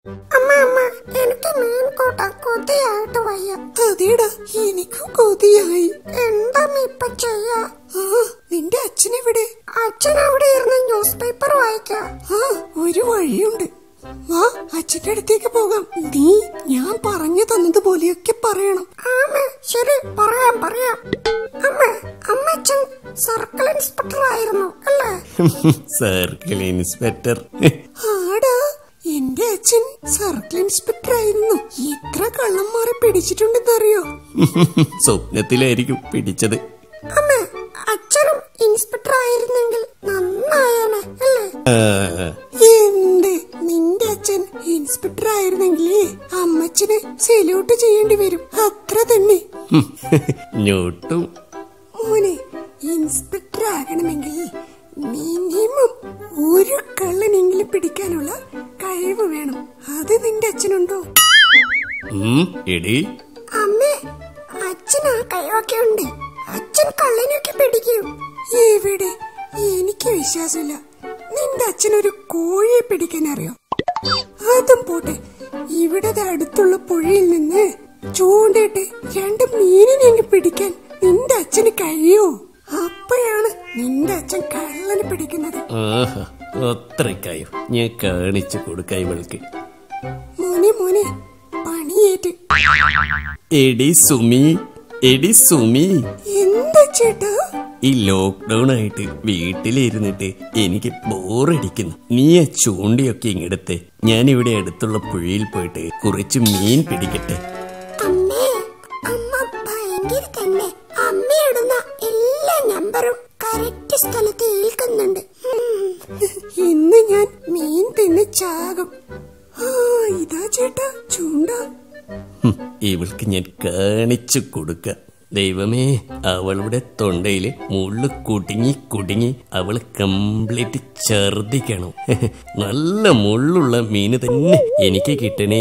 അമ്മ അമ്മ എനിക്ക് മീൻ കൂട്ടാൻ കൊതിയായിട്ട് വയ്യ അതേടാ എനിക്കും കൊതിയായി എന്താ ഇപ്പൊ ചെയ്യാ ആ നിന്റെ അച്ഛനെവിടെ അച്ഛൻ അവിടെ ഇരുന്ന് ന്യൂസ് പേപ്പർ വായിക്കാ ആ ഒരു വഴിയുണ്ട് വാ അച്ഛന്റെ അടുത്തേക്ക് പോകാം നീ ഞാൻ പറഞ്ഞു തന്നതുപോലെയൊക്കെ പറയണം ആമേ ശരി പറയാം പറയാം അമ്മ അമ്മച്ചൻ സർക്കിൾ ഇൻസ്പെക്ടർ ആയിരുന്നു അല്ലേ സർക്കിൾ ഇൻസ്പെക്ടർ ആടാ എന്റെ അച്ഛൻ സർക്കിൾ ഇൻസ്പെക്ടർ ആയിരുന്നു എത്ര കള്ളന്മാരെ പിടിച്ചിട്ടുണ്ടെന്നറിയോ സ്വപ്നത്തിലായിരിക്കും പിടിച്ചത് അമ്മ അച്ഛനും ഇൻസ്പെക്ടർ ആയിരുന്നെങ്കിൽ നന്നായേനെ അല്ലേ ആ, എന്ത് നിന്റെ അച്ഛൻ ഇൻസ്പെക്ടർ ആയിരുന്നെങ്കിലേ അമ്മച്ചന് സെല്യൂട്ട് ചെയ്യേണ്ടി വരും അത്ര തന്നെ ഞൊട്ടും മോനെ ഇൻസ്പെക്ടർ ആകണമെങ്കിൽ മിനിമം ഒരു കള്ളനെങ്കിലും പിടിക്കാനുള്ള കഴിവ് വേണം അത് നിന്റെ അച്ഛനുണ്ടോ ഉം, എടി അമ്മേ അച്ഛൻ ആ കഴിവൊക്കെ ഉണ്ട് അച്ഛൻ കള്ളനൊക്കെ പിടിക്കും എവിടെ എനിക്ക് വിശ്വാസമില്ല നിന്റെ അച്ഛനൊരു കോഴിയെ പിടിക്കാൻ അറിയോ അതും പോട്ടെ ഇവിടെ ദേ അടുത്തുള്ള പുഴയിൽ നിന്ന് ചൂണ്ടിട്ട് രണ്ട് മീനിനെ അങ്ങ് പിടിക്കാൻ നിന്റെ അച്ഛന് കഴിയോ അപ്പോഴാണ് നിന്റെ അച്ഛൻ കള്ളനെ പിടിക്കുന്നത് ആഹാ അത്രക്കായോ ഞാൻ കാണിച്ചു കൊടുക്കായി ഇവൾക്ക് മോനെ മോനെ പണിയേറ്റ് എടി സുമി എടി സുമി എന്താ ചേട്ടാ ഈ ലോക്ക്ഡൌൺ ആയിട്ട് വീട്ടിലിരുന്നിട്ട് എനിക്ക് ബോറടിക്കുന്നു നീ ആ ചൂണ്ടിയൊക്കെ ഇങ്ങെടുത്ത് ഞാൻ ഇവിടെ അടുത്തുള്ള പുഴയിൽ പോയിട്ട് കുറച്ച് മീൻ പിടിക്കട്ടെ അമ്മേ അമ്മ ഭയങ്കര തന്നെ അമ്മ ഇടുന്ന എല്ലാ നമ്പറും കറക്റ്റ് സ്ഥലത്ത് ഏൽക്കുന്നുണ്ട് ഉം. ഇന്ന് ഞാൻ മീൻ തിന്ന് ചാകും ആ ഇതാ ചേട്ടാ ചൂണ്ട ഹും, ഇവൾക്ക് ഞാൻ കാണിച്ചു കൊടുക്ക ദൈവമേ അവളുടെ തൊണ്ടയില് മുള്ളു കുടുങ്ങി കുടുങ്ങി അവള് കംപ്ലീറ്റ് ഛർദിക്കണം നല്ല മുള്ളുള്ള മീന് തന്നെ എനിക്ക് കിട്ടണേ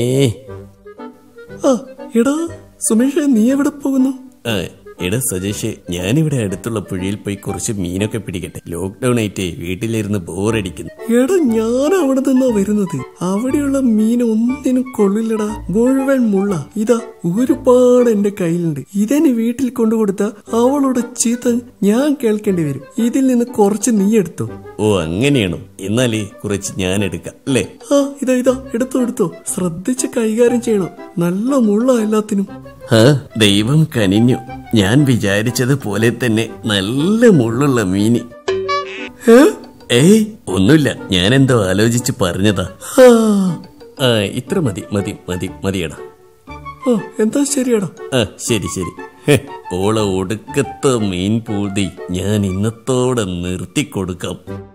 ആ എടാ സുമേഷ് നീ എവിടെ പോകുന്നു ആ എടാ സജേഷ് ഞാനിവിടെ അടുത്തുള്ള പുഴയിൽ പോയി കുറച്ച് മീനൊക്കെ പിടിക്കട്ടെ ലോക്ക്ഡൌൺ ആയിട്ട് വീട്ടിലിരുന്ന് ബോറടിക്കുന്നു എടാ ഞാൻ അവിടെ നിന്നാ വരുന്നത് അവിടെയുള്ള മീൻ ഒന്നിനും കൊള്ളില്ലടാ മുഴുവൻ മുള്ള ഇതാ ഒരുപാട് എന്റെ കയ്യിലുണ്ട് ഇതെന്നെ വീട്ടിൽ കൊണ്ടുകൊടുത്ത അവളോട് ചീത്ത ഞാൻ കേൾക്കേണ്ടി വരും ഇതിൽ നിന്ന് കുറച്ച് നീ എടുത്തോ ഓ അങ്ങനെയാണോ എന്നാലേ കുറച്ച് ഞാൻ എടുക്കാം അല്ലേ ആ ഇതാ ഇതാ എടുത്തോ എടുത്തോ ശ്രദ്ധിച്ച് കൈകാര്യം ചെയ്യണം നല്ല മുള്ള എല്ലാത്തിനും ആ ദൈവം കനിഞ്ഞു ഞാൻ വിചാരിച്ചതുപോലെ തന്നെ നല്ല മുള്ളുള്ള മീന് ഏയ് ഒന്നുമില്ല ഞാൻ എന്തോ ആലോചിച്ച് പറഞ്ഞതാ ആ ഇത്ര മതി മതി മതി മതിയടാ ആ എന്താ ശരിയടാ ആ ശരി ശരി ഹെ, ഓളെ ഒടുക്കത്തെ മീൻ പൂതി ഞാൻ ഇന്നത്തോടെ നിർത്തിക്കൊടുക്കാം